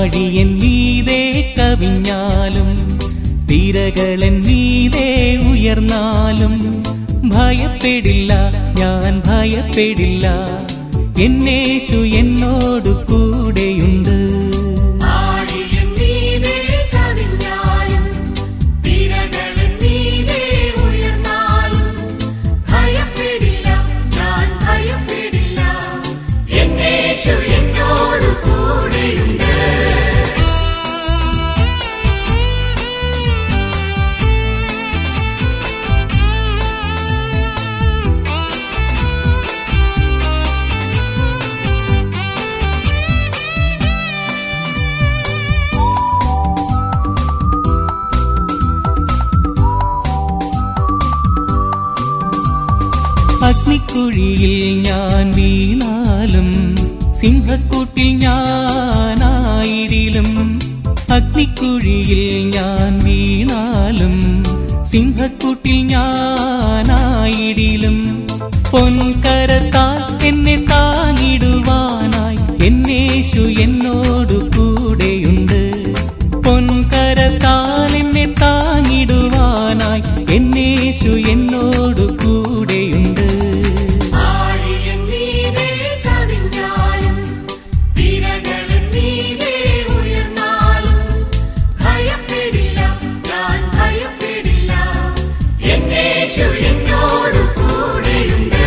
ആഴിയൻ മീതെ കവിഞ്ഞാലും തിരകളൻ മീതെ ഉയർന്നാലും ഭയപ്പെടില്ല ഞാൻ ഭയപ്പെടില്ല എന്നേശു എന്നോട് കൂടെയുണ്ട് ആഴിയും നീതേ കവിഞ്ഞാലും തിരകളും നീതേ ഉയർന്നാലും ഭയപ്പെടില്ല ഞാൻ ഭയപ്പെടില്ല എന്നേശു എന്നോട് കൂടെയുണ്ട് അഗ്നിക്കുഴിയിൽ ഞാൻ വീണാലും സിംഹക്കൂട്ടിൽ ഞാനായിടിലും അഗ്നിക്കുഴിയിൽ ഞാൻ വീണാലും സിംഹക്കൂട്ടിൽ ഞാനായിടിലും പൊൻകരത്താൽ എന്നെ താങ്ങിടുവാനായി എന്നേശു എന്നോട് കൂടെയുണ്ട് പൊൻകരത്താൽ എന്നെ താങ്ങിടുവാനായി എന്നേശു എന്നോട് കൂടെയുണ്ട് ആഴിയും നീതേ കവിഞ്ഞാലും തിരകളും നീതേ ഉയർന്നാലും ഭയപ്പെടില്ല ഞാൻ ഭയപ്പെടില്ല എന്നേശു എന്നോട് കൂടെയുണ്ട്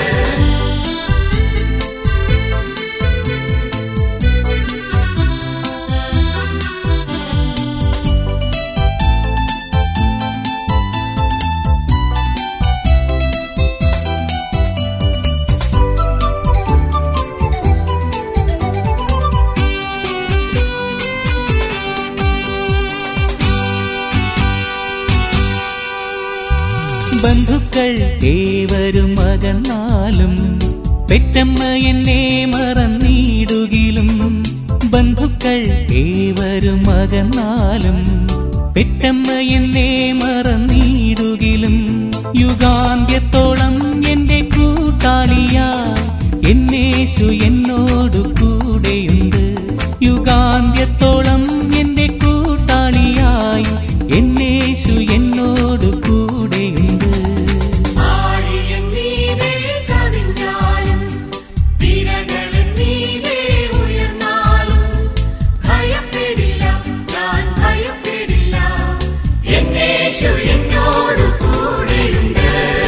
ബന്ധുക്കൾ ഏവരും അകന്നാലും പെറ്റമ്മ എന്നെ മറന്നിടുകിലും ബന്ധുക്കൾ ഏവരും അകന്നാലും പെറ്റമ്മ എന്നെ മറന്നിടുകിലും യുഗാന്ത്യത്തോളം എന്റെ കൂട്ടാളിയാ എന്നേശു എന്നോട് കൂടെയുണ്ട് യുഗാന്ത്യത്തോളം എന്റെ കൂട്ടാളിയായി എന്നേശു എന്നോട് കൂടെയുണ്ട് ആഴിയും നീതേ കവിഞ്ഞാലും തിരകളും നീതേ ഉയർന്നാലും ഭയപ്പെടില്ല ഞാൻ ഭയപ്പെടില്ല എന്നേശു എന്നോട് കൂടെയുണ്ട്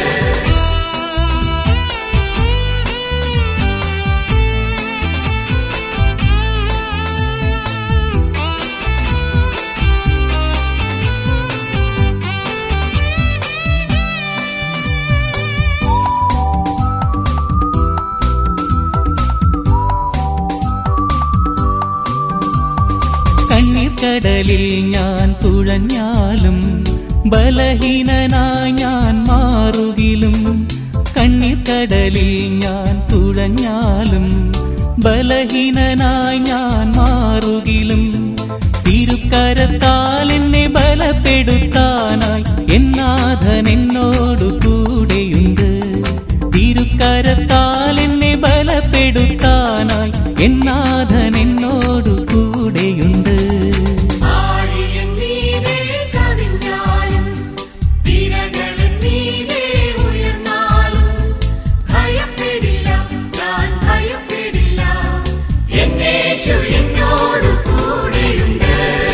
കണ്ണീർക്കടലിൽ ഞാൻ തുഴഞ്ഞാലും ബലഹീനനായി ഞാൻ മാറുകിലും കണ്ണീർക്കടലിൽ ഞാൻ തുഴഞ്ഞാലും ബലഹീനനായി ഞാൻ മാറുകിലും തിരുക്കരത്താൽ എന്നെ ബലപ്പെടുത്താനായി എന്നാഥൻ എന്നോട് കൂടെയുണ്ട് തിരുക്കരത്താൽ എന്നെ ബലപ്പെടുത്താനായി എന്നാഥൻ എന്നോട് കൂടെയുണ്ട് ആഴിയും നീതേ കവിഞ്ഞാലും തിരകളും നീതേ ഉയർന്നാലും ഭയപ്പെടില്ല ഞാൻ ഭയപ്പെടില്ല എന്നേശു എന്നോട് കൂടെയുണ്ട്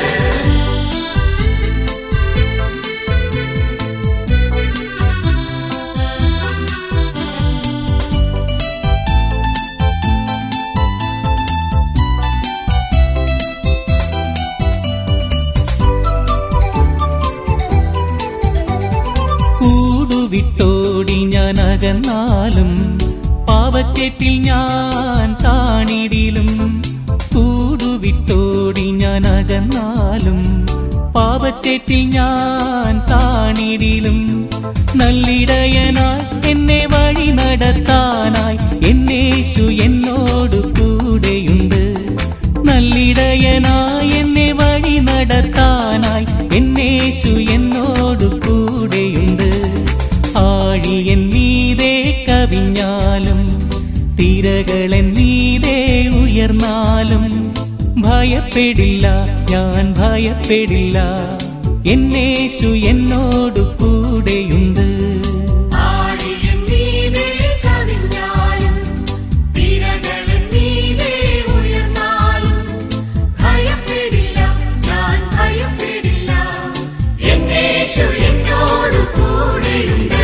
കൂടുവിട്ടോടി ഞാൻ അകന്നാലും പാവച്ചേറ്റിൽ ഞാൻ താണിടിലും കൂടുവിട്ടോടി ഞാൻ അകന്നാലും പാവച്ചേറ്റിൽ ഞാൻ താണിടിലും നല്ലിടയനായി എന്നെ വഴി നടത്താനായി എന്നേശു എന്നോട് കൂടെയുണ്ട് നല്ലിടയനായി എന്നെ വഴി നടത്താനായി എന്നേശു എന്നോട് കൂടെയുണ്ട് ആഴിയൻ മീതെ കവിഞ്ഞാലും തിരകളൻ മീതെ ഉയർന്നാലും ഭയപ്പെടില്ല ഞാൻ ഭയപ്പെടില്ല എന്നേശു എന്നോട് കൂടെയുണ്ട് ആഴിയൻ മീതെ കവിഞ്ഞാലും തിരകളിൻ മീതെ ഉയർന്നാലും ഭയപ്പെടില്ല ഞാൻ ഭയപ്പെടില്ല എന്നേശു എന്നോട് കൂടെയുണ്ട്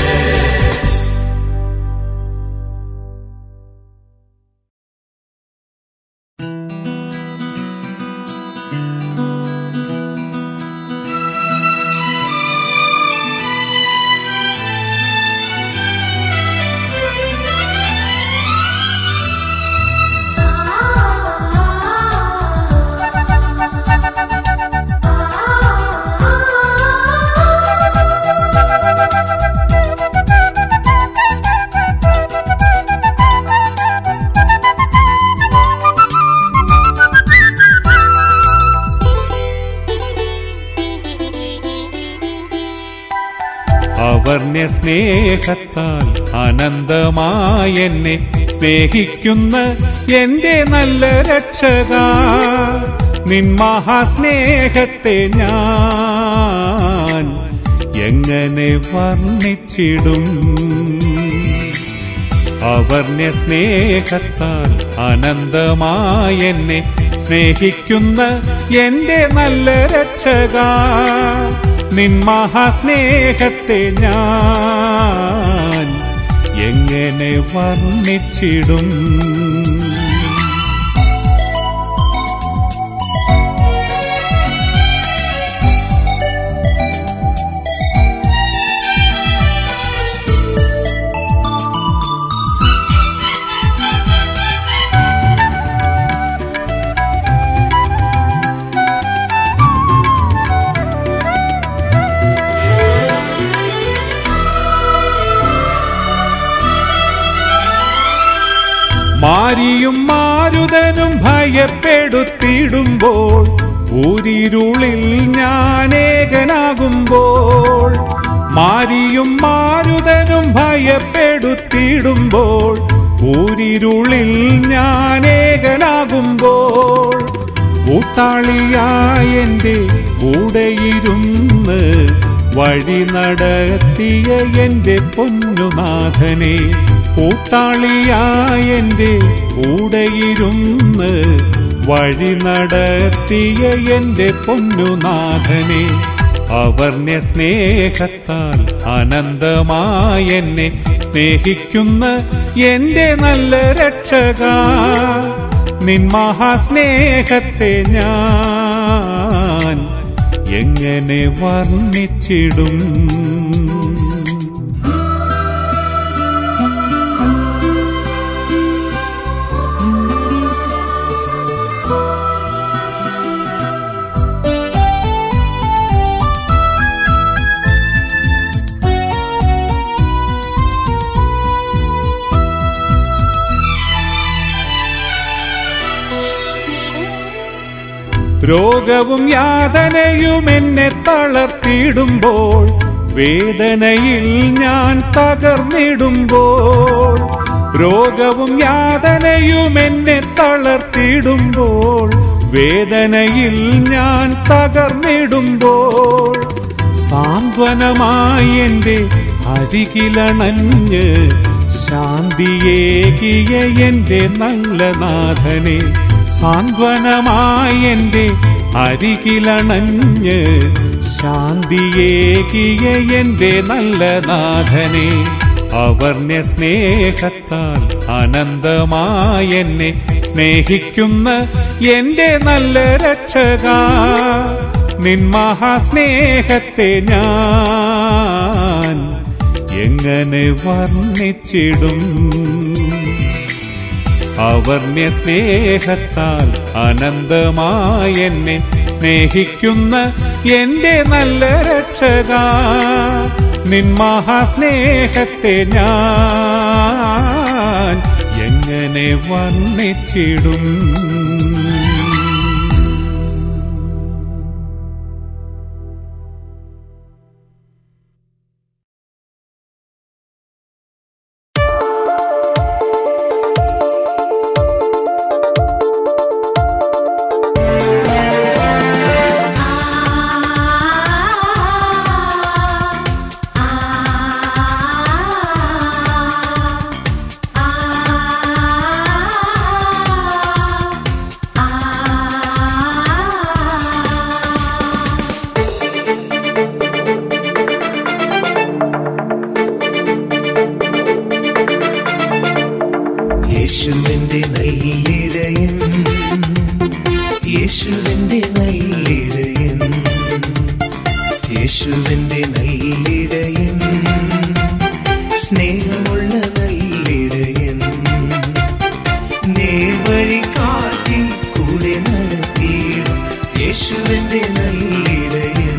അവർണ്യ സ്നേഹത്താൽ അനന്തമായി എന്നെ സ്നേഹിക്കുന്ന എന്റെ നല്ല രക്ഷക നിൻ മഹാസ്നേഹത്തെ ഞാൻ എങ്ങനെ വർണ്ണിച്ചിടും അവർണ്യ സ്നേഹത്താൽ അനന്തമായി എന്നെ സ്നേഹിക്കുന്ന എന്റെ നല്ല രക്ഷക നിൻ മഹാസ്നേഹത്തെ ഞാൻ എങ്ങനെ വർണ്ണിച്ചിടും മാരിയും മാരുതനും ഭയപ്പെടുത്തിയിടുമ്പോൾ ഊരിരുളിൽ ഞാൻ ഏകനാകുമ്പോൾ മാരിയും മാരുതനും ഭയപ്പെടുത്തിയിടുമ്പോൾ ഊരിരുളിൽ ഞാൻ ഏകനാകുമ്പോൾ കൂട്ടാളിയായ എൻ്റെ കൂടെയിരുന്ന് വഴി നടത്തിയ എൻ്റെ പൊന്നുനാഥനെ കൂട്ടാളിയായ എൻ്റെ കൂടെയിരുന്ന് വഴി നടത്തിയ എൻ്റെ പൊന്നുനാഥനെ അവർണ്യ സ്നേഹത്താൽ അനന്തമായി എന്നെ സ്നേഹിക്കുന്ന എന്റെ നല്ല രക്ഷക നിൻ മഹാസ്നേഹത്തെ ഞാൻ എങ്ങനെ വർണ്ണിച്ചിടും രോഗവും യാതനയും എന്നെ തളർത്തിയിടുമ്പോൾ വേദനയിൽ ഞാൻ തകർന്നിടുമ്പോൾ രോഗവും യാതനയും എന്നെ തളർത്തിയിടുമ്പോൾ വേദനയിൽ ഞാൻ തകർന്നിടുമ്പോൾ സാന്ത്വനമായി എൻ്റെ അരികിലണഞ്ഞ് ശാന്തിയേകിയ എൻ്റെ നല്ല നാഥനെ സാന്ത്വനമായി എൻ്റെ അരികിലണഞ്ഞ് ശാന്തിയേകിയ എൻ്റെ നല്ല നാഥനെ അവർണ്യ സ്നേഹത്താൽ അനന്തമായി എന്നെ സ്നേഹിക്കുന്ന എൻ്റെ നല്ല രക്ഷക നിൻ മഹാസ്നേഹത്തെ ഞാൻ എങ്ങനെ വർണ്ണിച്ചിടും അവർണ്യ സ്നേഹത്താൽ അനന്തമായി എന്നെ സ്നേഹിക്കുന്ന എന്റെ നല്ല രക്ഷക നിൻ മഹാസ്നേഹത്തെ ഞാൻ എങ്ങനെ വർണ്ണിച്ചിടും യേശുവിന്റെ നല്ലിടയൻ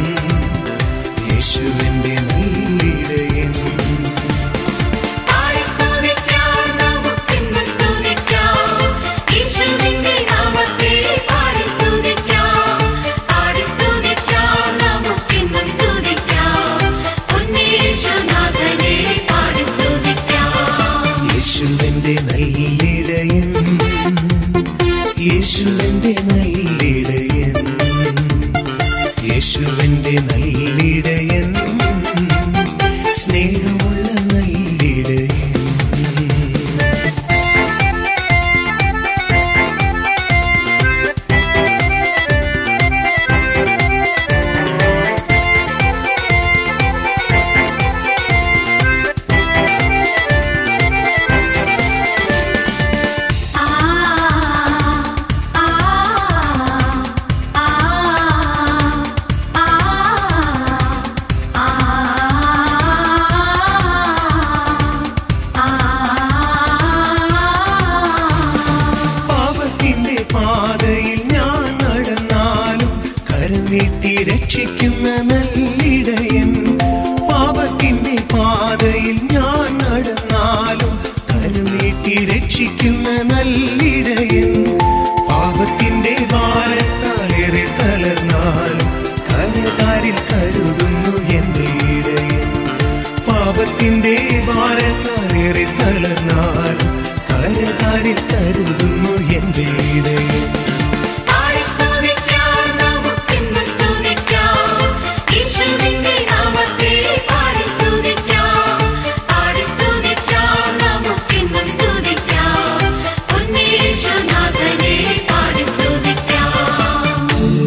യേശുവിന്റെ നല്ലിടയൻ പാടി സ്തുതിക്കാം നമുക്കിന്നും സ്തുതിക്കാം യേശുവിന്റെ നാമത്തെ പാടി സ്തുതിക്കാം പാടി സ്തുതിക്കാം നമുക്കിന്നും സ്തുതിക്കാം ഉന്നേശനാഥനെ പാടി സ്തുതിക്കാം യേശുവിന്റെ നല്ലിടയൻ യേശുവിന്റെ നല്ലിടയൻ യേശുവിന്റെ നല്ലിടയൻ സ്നേഹമുള്ള നല്ലിടയൻ ആ ആ ആ പാപത്തിന്റെ പാതയിൽ ഞാൻ നടന്നാലും കരം നീട്ടി രക്ഷിക്കുന്ന നല്ലിടയൻ പാപത്തിന്റെ പാതയിൽ ഞാൻ നടന്നാലും കരം നീട്ടി രക്ഷിക്കുന്ന നല്ലിടയൻ പാപത്തിന്റെ ഭാരത്താലേറെ തളർന്നാലും കരകാരിൽ കരുതുന്നു എന്റെ ഇടയൻ പാപത്തിന്റെ ഭാരത്താലേറെ തളർന്നാലും കരകാരിൽ കരുതുന്നു എന്റെ ഇടയൻ പാടി സ്തുതിക്കാം നമുക്കിന്നും സ്തുതിക്കാം യേശുവിന്റെ നാമത്തെ പാടി സ്തുതിക്കാം പാടി സ്തുതിക്കാം നമുക്കിന്നും സ്തുതിക്കാം ഉന്നേശനാഥനെ പാടി സ്തുതിക്കാം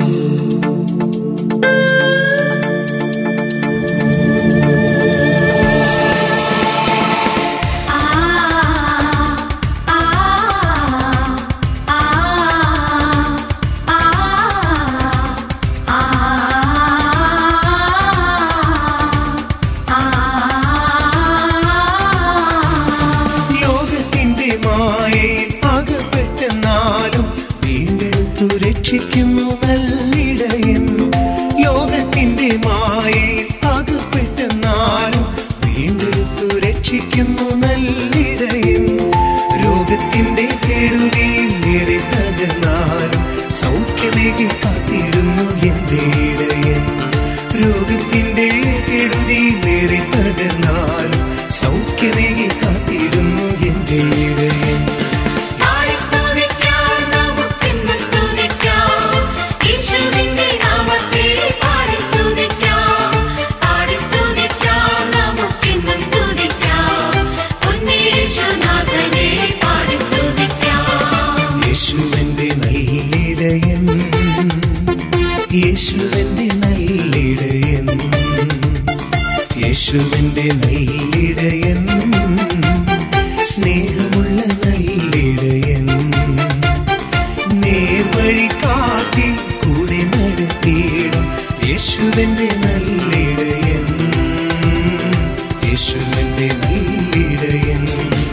ആ ആ ആ ലോകത്തിന്റെ മായയിൽ അകപ്പെട്ടെന്നാലും വീണ്ടെടുത്തു രക്ഷിക്കുന്നു നല്ലിടയൻ ലോകത്തിന്റെ മായയിൽ അകപ്പെട്ടെന്നാലും വീണ്ടെടുത്തു രക്ഷിക്കുന്നു നല്ലിടയൻ രോഗത്തിന്റെ കെടുതിയിൽ ഏറെ തകർന്നാലും സൗഖ്യമേകി കാത്തിടുന്നു എന്റെ ഇടയൻ രോഗത്തിന്റെ കെടുതിയിൽ ഏറെ തകർന്നാലും സൗഖ്യമേകി കാത്തിടുന്നു എന്റെ ഇടയൻ പാടി സ്തുതിക്കാം നമുക്കിന്നും സ്തുതിക്കാം യേശുവിന്റെ നാമത്തെ പാടി സ്തുതിക്കാം പാടി സ്തുതിക്കാം നമുക്കിന്നും സ്തുതിക്കാം ഉന്നേശനാഥനെ പാടി സ്തുതിക്കാം യേശുവിന്റെ നല്ലിടയൻ യേശുവിന്റെ നല്ലിടയൻ യേശുവിന്റെ നല്ലിടയൻ സ്നേഹമുള്ള നല്ലിടയൻ നേർവഴി കാട്ടി കൂടെ നടത്തിയിടും യേശുവിന്റെ നല്ലിടയൻ യേശുവിന്റെ നല്ലിടയൻ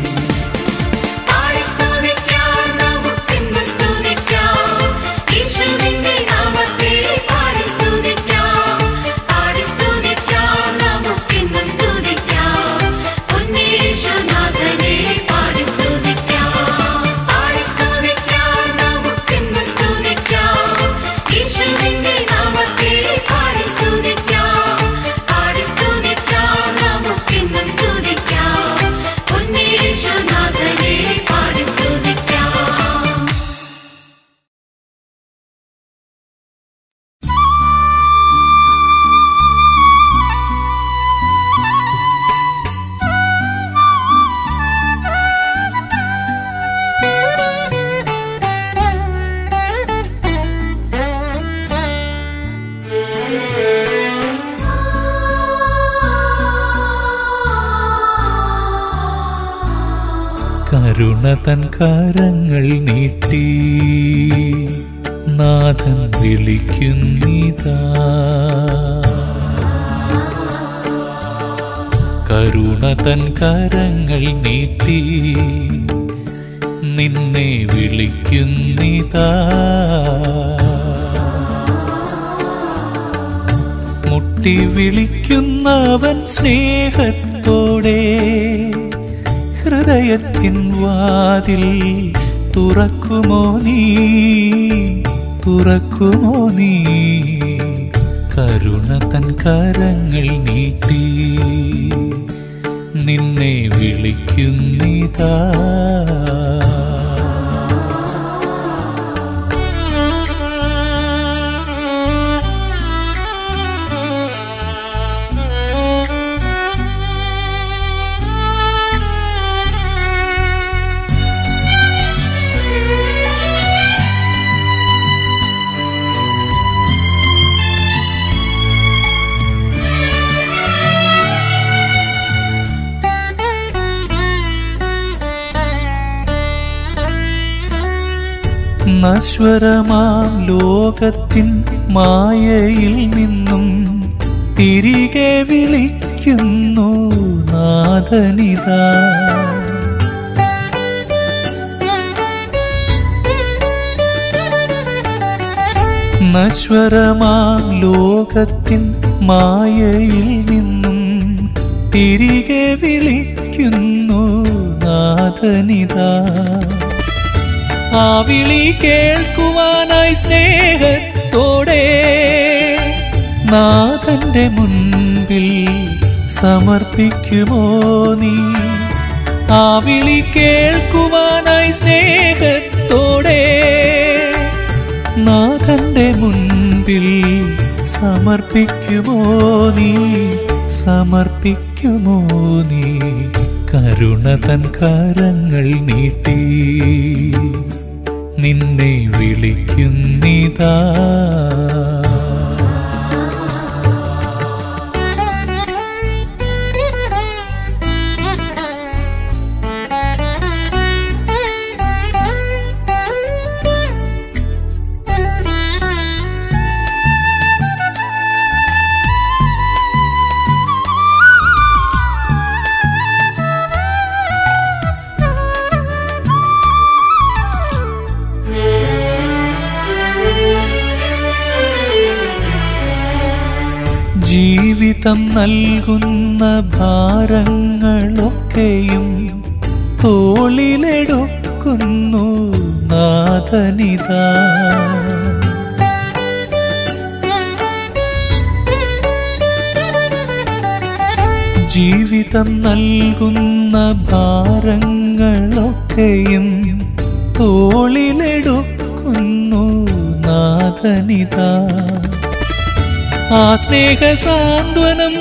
പാടി സ്തുതിക്കാം നമുക്കിന്നും സ്തുതിക്കാം യേശുവിന്റെ നാമത്തെ പാടി സ്തുതിക്കാം പാടി സ്തുതിക്കാം നമുക്കിന്നും സ്തുതിക്കാം ഉന്നേശനാഥനെ പാടി സ്തുതിക്കാം പാടി സ്തുതിക്കാം നമുക്കിന്നും സ്തുതിക്കാം യേശുവിന്റെ നാമത്തെ പാടി സ്തുതിക്കാം പാടി സ്തുതിക്കാം നമുക്കിന്നും സ്തുതിക്കാം ഉന്നേശനാഥനെ പാടി സ്തുതിക്കാം കരുണ തൻ കരങ്ങൾ നീട്ടി നാഥൻ വിളിക്കുന്നിതാ കരുണ തൻ കരങ്ങൾ നീട്ടി നിന്നെ വിളിക്കുന്നിതാ മുട്ടി വിളിക്കുന്നവൻ സ്നേഹത്തോടെ ഹൃദയത്തിൻ വാതിൽ തുറക്കുമോ നീ തുറക്കുമോ നീ കരുണ തൻ കരങ്ങൾ നീട്ടി നിന്നെ വിളിക്കുന്നിതാ നശ്വരമാം ലോകത്തിൻ മായയിൽ നിന്നും തിരികെ വിളിക്കുന്നു നാഥനിതാ നശ്വരമാം ലോകത്തിൻ മായയിൽ നിന്നും തിരികെ വിളിക്കുന്നു നാഥനിതാ ആ വിളി കേൾക്കുവാനായി സ്നേഹത്തോടെ നാഥന്റെ മുൻപിൽ സമർപ്പിക്കുമോ നീ ആ വിളി കേൾക്കുവാനായി സ്നേഹത്തോടെ നാഥന്റെ മുൻപിൽ സമർപ്പിക്കുമോ നീ സമർപ്പിക്കുമോ നീ കരുണ തൻ കരങ്ങൾ നീട്ടി നിന്നെ വിളിക്കുന്നിതാ ജീവിതം നൽകുന്ന ഭാരങ്ങളൊക്കെയും തോളിലെടുക്കുന്നു നാഥനിതാ ജീവിതം നൽകുന്ന ഭാരങ്ങളൊക്കെയും തോളിലെടുക്കുന്നു നാഥനിതാ ആ സ്നേഹ സാന്ത്വനം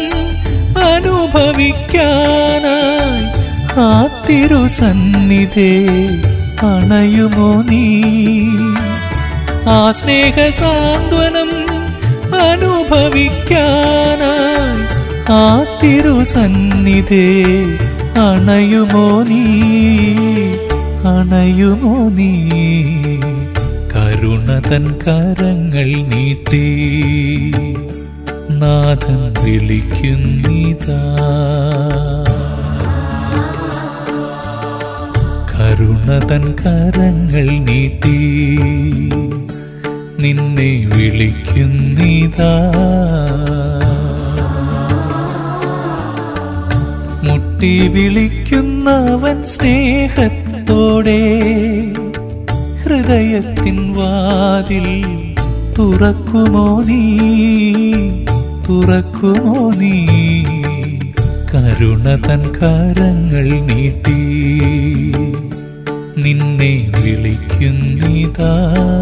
അനുഭവിക്കാനായി ആ തിരുസന്നിധേ അണയുമോ നീ ആ സ്നേഹ സാന്ത്വനം അനുഭവിക്കാനായി ആ തിരുസന്നിധേ അണയുമോ നീ അണയുമോ നീ കരുണ തൻ കരങ്ങൾ നീട്ടി നാഥൻ വിളിക്കുന്നിതാ കരുണ തൻ കരങ്ങൾ നീട്ടി നിന്നെ വിളിക്കുന്നിതാ മുട്ടി വിളിക്കുന്നവൻ സ്നേഹത്തോടെ ഹൃദയത്തിൻ വാതിൽ തുറക്കുമോ നീ തുറക്കുമോ നീ കരുണ തൻ കരങ്ങൾ നീട്ടി നിന്നെ വിളിക്കുന്നിതാ